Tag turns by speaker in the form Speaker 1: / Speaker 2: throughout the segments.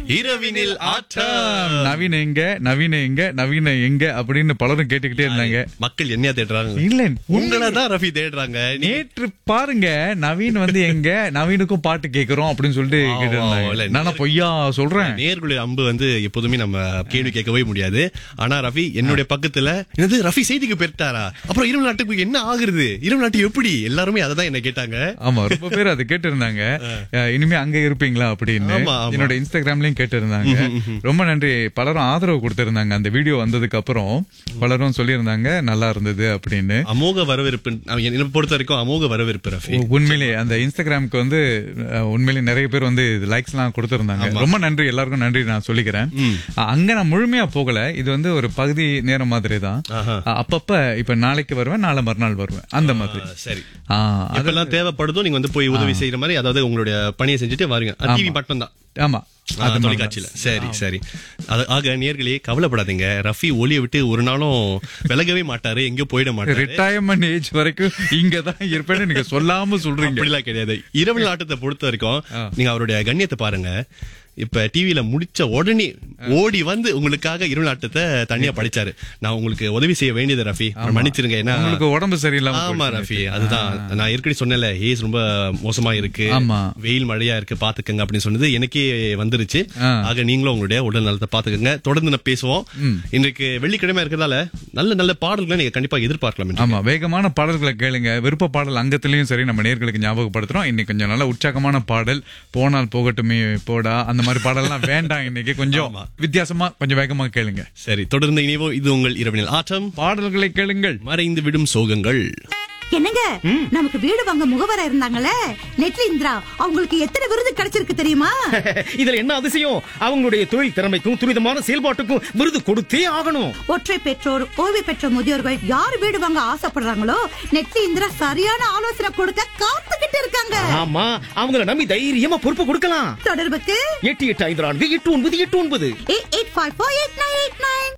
Speaker 1: இரவினில் ஆட்டம்
Speaker 2: நவீன எங்க நவீன எங்க நவீன எங்க அப்படின்னு பலரும் கேட்டுக்கிட்டே இருந்தாங்க
Speaker 1: மக்கள் என்னையா தேடுறாங்க
Speaker 2: இல்ல
Speaker 1: உங்களை தான் ரஃபி தேடுறாங்க நீ-
Speaker 2: நேற்று பாருங்க நவீன் வந்து எங்க நவீனுக்கும் பாட்டு கேக்குறோம் அப்படின்னு சொல்லிட்டு
Speaker 1: ஆ,
Speaker 2: கேட்டு
Speaker 1: ஆ, இல்ல,
Speaker 2: இருந்தாங்க நானா பொய்யா சொல்றேன்
Speaker 1: நேர்களுடைய அம்பு வந்து எப்போதுமே நம்ம கேள்வி கேட்கவே முடியாது ஆனா ரஃபி என்னுடைய பக்கத்துல என்னது ரஃபி செய்திக்கு போயிட்டாரா அப்புறம் இரவு நாட்டுக்கு என்ன ஆகுறது இரவு நாட்டு எப்படி எல்லாருமே அதை தான் என்ன கேட்டாங்க
Speaker 2: ஆமா ரொம்ப பேர் அதை கேட்டு இருந்தாங்க இனிமே அங்க இருப்பீங்களா அப்படின்னு
Speaker 1: ஆமா, ஆமா.
Speaker 2: என்னோட இன்ஸ்டாகிராம்லயும் கேட்டு இருந்தாங்க ரொம்ப நன்றி பலரும் ஆதரவு கொடுத்திருந்தாங்க அந்த வீடியோ வந்ததுக்கு அப்புறம் பலரும் சொல்லியிருந்தாங்க நல்லா இருந்தது அப்படின்னு
Speaker 1: அமோக வரவேற்பு நான் என்னை பொறுத்த வரைக்கும் அமோக வரவேற்பு ரஃபி
Speaker 2: உண்மையிலே அந்த இன்ஸ்டாகிராமுக்கு வந்து அஹ், உண்மையிலே நிறைய பேர் வந்து லைக்ஸ் எல்லாம் கொடுத்திருந்தாங்க ரொம்ப நன்றி எல்லாருக்கும் நன்றி நான் சொல்லிக்கிறேன் அஹ், அங்க நான் முழுமையா போகல இது வந்து ஒரு பகுதி நேரம் மாதிரி தான்
Speaker 1: ஆஹா.
Speaker 2: அஹ், அப்பப்ப இப்ப நாளைக்கு வருவேன் நாளை மறுநாள் வருவேன் அந்த மாதிரி
Speaker 1: ஆ, சரி
Speaker 2: ஆஹ், அது-
Speaker 1: எப்பெல்லாம் தேவைப்படுதோ நீங்க வந்து போய் உதவி செய்யற மாதிரி அதாவது உங்களுடைய பணியை செஞ்சுட்டு வாருங்க டிவி மட்டும் தான்
Speaker 2: ஆமா
Speaker 1: அது தொலைக்காட்சியில சரி சரி அது ஆக நேர்களே கவலைப்படாதீங்க ரஃபி ஒளியை விட்டு ஒரு நாளும் விலகவே மாட்டாரு எங்கேயோ போயிட மாட்டாரு
Speaker 2: ரிட்டையர்மெண்ட் ஏஜ் வரைக்கும் இங்க தான் இருப்பேன்னு நீங்க சொல்லாம சொல்றீங்க
Speaker 1: அப்படிலாம் கிடையாது இரவு நாட்டத்தை பொறுத்த வரைக்கும் நீங்க அவருடைய கண்ணியத்தை பாருங்க இப்ப டிவில முடிச்ச உடனே ஓடி வந்து உங்களுக்காக இரவு நாட்டத்தை தனியா படிச்சாரு நான் உங்களுக்கு உதவி செய்ய வேண்டியது ரஃபி மன்னிச்சிருங்க ஏன்னா
Speaker 2: உங்களுக்கு உடம்பு சரியில்லாம
Speaker 1: ஆமா
Speaker 2: போயிடுச்சு.
Speaker 1: ரஃபி அதுதான் நான் ஏற்கனவே சொன்னேன்ல ஏஸ் ரொம்ப மோசமா இருக்கு
Speaker 2: ஆமா.
Speaker 1: வெயில் மழையா இருக்கு பாத்துக்கங்க அப்படின்னு சொன்னது எனக்கே வந்துருச்சு
Speaker 2: ஆ.
Speaker 1: ஆக நீங்களும் உங்களுடைய உடல் நலத்தை பாத்துக்கங்க தொடர்ந்து நான் பேசுவோம் இன்றைக்கு வெள்ளிக்கிழமை இருக்கிறதால நல்ல நல்ல பாடல்களை நீங்க கண்டிப்பா எதிர்பார்க்கலாம் இன்றைக்கு.
Speaker 2: ஆமா வேகமான பாடல்களை கேளுங்க விருப்ப பாடல் அங்கத்திலயும் சரி நம்ம நேர்களுக்கு ஞாபகப்படுத்துறோம் இன்னைக்கு கொஞ்சம் நல்ல உற்சாகமான பாடல் போனால் போகட்டுமே போடா அந்த மாதிரி பாடல்லாம் வேண்டாம் இன்னைக்கு கொஞ்சம் வித்தியாசமா கொஞ்சம் வேகமா கேளுங்க
Speaker 1: சரி தொடர்ந்து இனிவோ இது உங்கள் இரவினில் ஆட்டம்
Speaker 2: பாடல்களை கேளுங்கள்
Speaker 1: மறைந்து விடும் சோகங்கள்
Speaker 3: என்னங்க நமக்கு வீடு வாங்க முகவரா இருந்தாங்கல்ல நெட்லி இந்திரா அவங்களுக்கு எத்தனை விருது கிடைச்சிருக்கு தெரியுமா
Speaker 4: இதுல என்ன அதிசயம் அவங்களுடைய தொழில் திறமைக்கும் துரிதமான செயல்பாட்டுக்கும் விருது கொடுத்தே ஆகணும்
Speaker 3: ஒற்றை பெற்றோர் ஓய்வு பெற்ற முதியோர்கள் யார் வீடு வாங்க ஆசைப்படுறாங்களோ நெட்லி இந்திரா சரியான ஆலோசனை கொடுக்க காத்துக்கிட்டு இருக்காங்க
Speaker 4: ஆமா அவங்கள நம்பி தைரியமா பொறுப்பு கொடுக்கலாம்
Speaker 3: தொடர்புக்கு
Speaker 4: எட்டு எட்டு ஐந்து நான்கு எட்டு ஒன்பது எட்டு ஒன்பது
Speaker 3: eight eight five four eight nine eight nine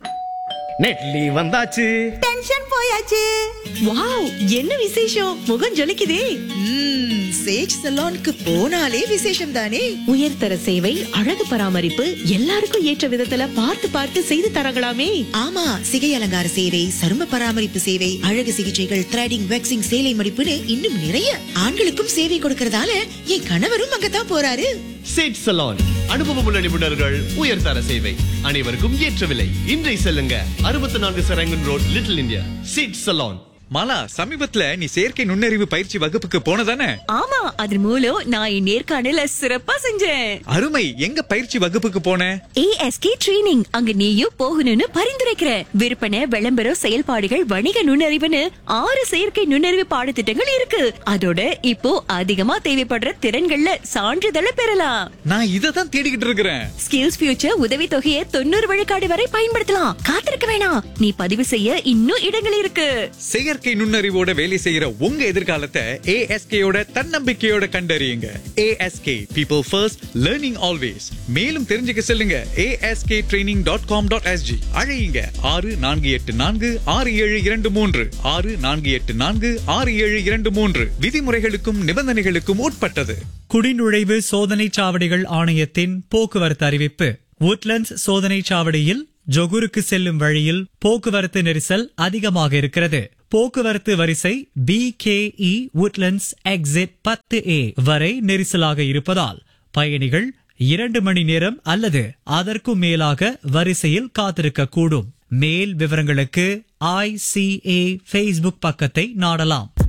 Speaker 4: நெட்லி வந்தாச்சு
Speaker 3: டென்ஷன் போயாச்சு
Speaker 5: வாவ் என்ன விசேஷம் முகம் ஜொலிக்குதே
Speaker 6: ம்ம், சேஜ் சலோனுக்கு போனாலே விசேஷம் தானே
Speaker 5: உயர்தர சேவை அழகு பராமரிப்பு எல்லாருக்கும் ஏற்ற விதத்துல பார்த்து பார்த்து செய்து தரங்களாமே
Speaker 6: ஆமா சிகை அலங்கார சேவை சரும பராமரிப்பு சேவை அழகு சிகிச்சைகள் த்ரெடிங் வேக்சிங் சேலை மடிப்புன்னு இன்னும் நிறைய ஆண்களுக்கும் சேவை கொடுக்கறதால என் கணவரும் அங்கதான் போறாரு
Speaker 1: சேட் சலான் அனுபவமுள்ள நிபுணர்கள் உயர்தர சேவை அனைவருக்கும் ஏற்ற விலை இன்றை செல்லுங்க அறுபத்தி நான்கு சரங்கன் ரோட் லிட்டில் இந்தியா சேட் சலான்
Speaker 2: மாலா சமீபத்துல நீ செயற்கை நுண்ணறிவு பயிற்சி வகுப்புக்கு போனதானே
Speaker 5: ஆமா அதன் மூலம் நான் என் நேர்காணல சிறப்பா செஞ்சேன்
Speaker 2: அருமை எங்க பயிற்சி வகுப்புக்கு போன
Speaker 5: ஏஎஸ்கே ட்ரெய்னிங் அங்க நீயும் போகணும்னு பரிந்துரைக்கிற விற்பனை விளம்பரம் செயல்பாடுகள் வணிக நுண்ணறிவுன்னு ஆறு செயற்கை நுண்ணறிவு பாடத்திட்டங்கள் இருக்கு அதோட இப்போ அதிகமா தேவைப்படுற திறன்கள்ல சான்றிதழை பெறலாம்
Speaker 2: நான் இதை தான் தேடிக்கிட்டு இருக்கிறேன்
Speaker 5: ஸ்கில்ஸ் ஃபியூச்சர் உதவி தொகையை தொண்ணூறு விழுக்காடு வரை பயன்படுத்தலாம் காத்திருக்க வேணாம் நீ பதிவு செய்ய இன்னும் இடங்கள் இருக்கு
Speaker 2: செயற்கை நுண்ணறிவோட வேலை செய்யற உங்க எதிர்காலத்தை ஏஎஸ்கேயோட தன்னம்பிக்கையோட கண்டறியுங்க ASK people first learning always மேலும் தெரிஞ்சுக்க செல்லுங்க ASK training dot com dot SG அழையுங்க ஆறு நான்கு எட்டு நான்கு ஆறு ஏழு இரண்டு மூன்று ஆறு நான்கு எட்டு நான்கு ஆறு ஏழு இரண்டு மூன்று விதிமுறைகளுக்கும் நிபந்தனைகளுக்கும் உட்பட்டது
Speaker 7: குடிநுழைவு சோதனைச் சாவடிகள் ஆணையத்தின் போக்குவரத்து அறிவிப்பு உட்லண்ட்ஸ் சோதனைச் சாவடியில் ஜொகுருக்கு செல்லும் வழியில் போக்குவரத்து நெரிசல் அதிகமாக இருக்கிறது போக்குவரத்து வரிசை P K E Woodlands exit பத்து ஏ வரை நெரிசலாக இருப்பதால் பயணிகள் இரண்டு மணி நேரம் அல்லது அதற்கும் மேலாக வரிசையில் காத்திருக்க கூடும் மேல் விவரங்களுக்கு ஐசிஏ ஃபேஸ்புக் பக்கத்தை நாடலாம்